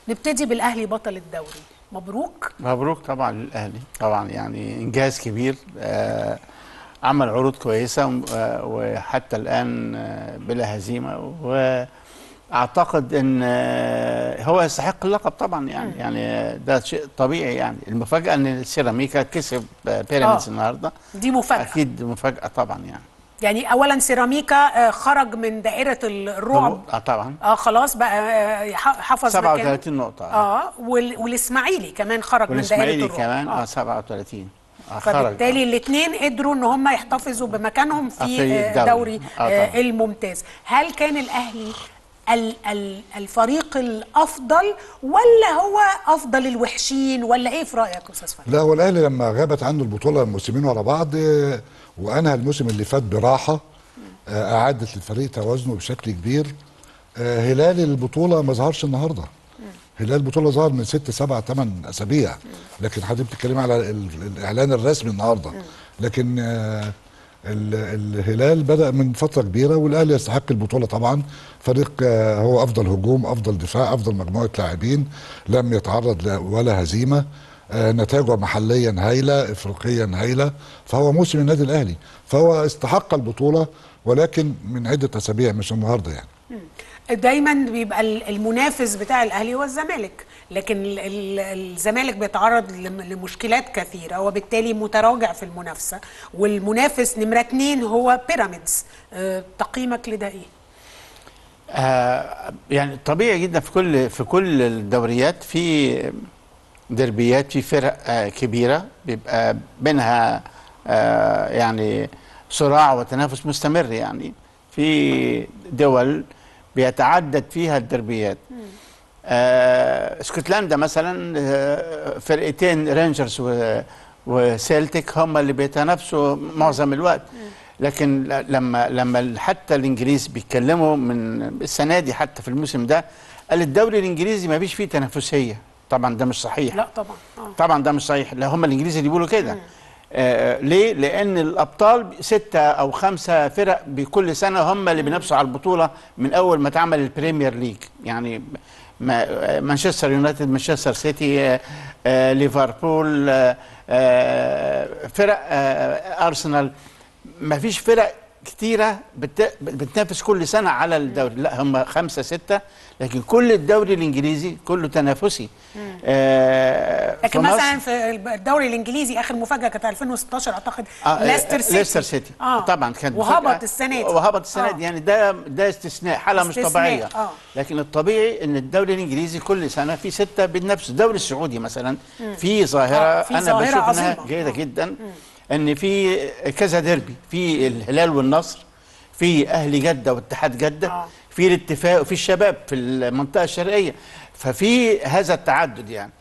نبتدي بالاهلي بطل الدوري مبروك مبروك طبعا للاهلي طبعا يعني انجاز كبير آه عمل عروض كويسه آه وحتى الان آه بلا هزيمه واعتقد ان آه هو يستحق اللقب طبعا يعني يعني ده شيء طبيعي يعني المفاجاه ان السيراميكا كسب آه بيراميدز آه. النهارده دي مفاجاه اكيد مفاجاه طبعا يعني يعني اولا سيراميكا آه، خرج من دائره الرعب اه طبعا اه خلاص بقى آه، ح- حفظ مكانه 37 نقطه اه وال- والاسماعيلي كمان خرج من دائره والاسماعيلي الرعب كمان اه آه. 37 آه خرج فبالتالي الاثنين قدروا ان هم يحتفظوا بمكانهم في في آه، الدوري. دوري آه، آه، طبعا. الممتاز هل كان الاهلي ال- ال- الفريق الافضل ولا هو افضل الوحشين ولا ايه في رايك استاذ فهمي لا هو الاهلي لما غابت عنه البطوله موسمين ورا بعض آه، وانهى الموسم اللي فات براحه آه، اعادت للفريق توازنه بشكل كبير آه، هلال البطوله ما ظهرش النهارده هلال البطوله ظهر من ست سبع ثمان اسابيع لكن حضرتك بتتكلمي على ال- الاعلان الرسمي النهارده لكن آه، ال- الهلال بدا من فتره كبيره والاهلي يستحق البطوله طبعا فريق آه، هو افضل هجوم افضل دفاع افضل مجموعه لاعبين لم يتعرض ل- ولا هزيمه آه، نتائجه محليا هايله افريقيا هايله فهو موسم النادي الاهلي فهو استحق البطوله ولكن من عده اسابيع مش النهارده يعني دايما بيبقى ال- المنافس بتاع الاهلي هو الزمالك لكن ال- ال- الزمالك بيتعرض لم- لمشكلات كثيره وبالتالي متراجع في المنافسه والمنافس نمره اتنين هو بيراميدز آه، تقييمك لده ايه؟ آه يعني طبيعي جدا في كل في كل الدوريات في دربيات في فرق آه كبيره بيبقى بينها آه يعني صراع وتنافس مستمر يعني في دول بيتعدد فيها الدربيات آه اسكتلندا مثلا آه فرقتين رينجرز و- وسيلتيك هم اللي بيتنافسوا معظم الوقت لكن ل- لما لما حتى الانجليز بيتكلموا من السنه دي حتى في الموسم ده قال الدوري الانجليزي ما فيش فيه تنافسيه طبعا ده مش صحيح لا طبعا اه طبعا ده مش صحيح لا هم الانجليز اللي بيقولوا كده آه ليه؟ لان الابطال ستة او خمسة فرق بكل سنه هم اللي بينافسوا على البطوله من اول ما اتعمل البريمير ليج يعني ما آه، مانشستر يونايتد مانشستر سيتي آه آه ليفربول آه آه فرق آه ارسنال ما فيش فرق كتيرة بت... بتنافس كل سنة على الدوري لا هم خمسة ستة لكن كل الدوري الإنجليزي كله تنافسي آه لكن في مصر- مثلا في الدوري الانجليزي اخر مفاجاه كانت 2016 اعتقد آه، ليستر سيتي ليستر سيتي اه طبعا كانت وهبط مفاجأة. السنه دي وهبط السنه آه. دي يعني ده ده استثناء حاله مش استثناء، طبيعيه آه. لكن الطبيعي ان الدوري الانجليزي كل سنه في سته بنفس الدوري السعودي مثلا في ظاهره آه، في انا ظاهرة بشوف انها عظيمة. جيده آه. جدا ان في كذا ديربي في الهلال والنصر في اهلي جده واتحاد جده آه. في الاتفاق وفي الشباب في المنطقه الشرقيه ففي هذا التعدد يعني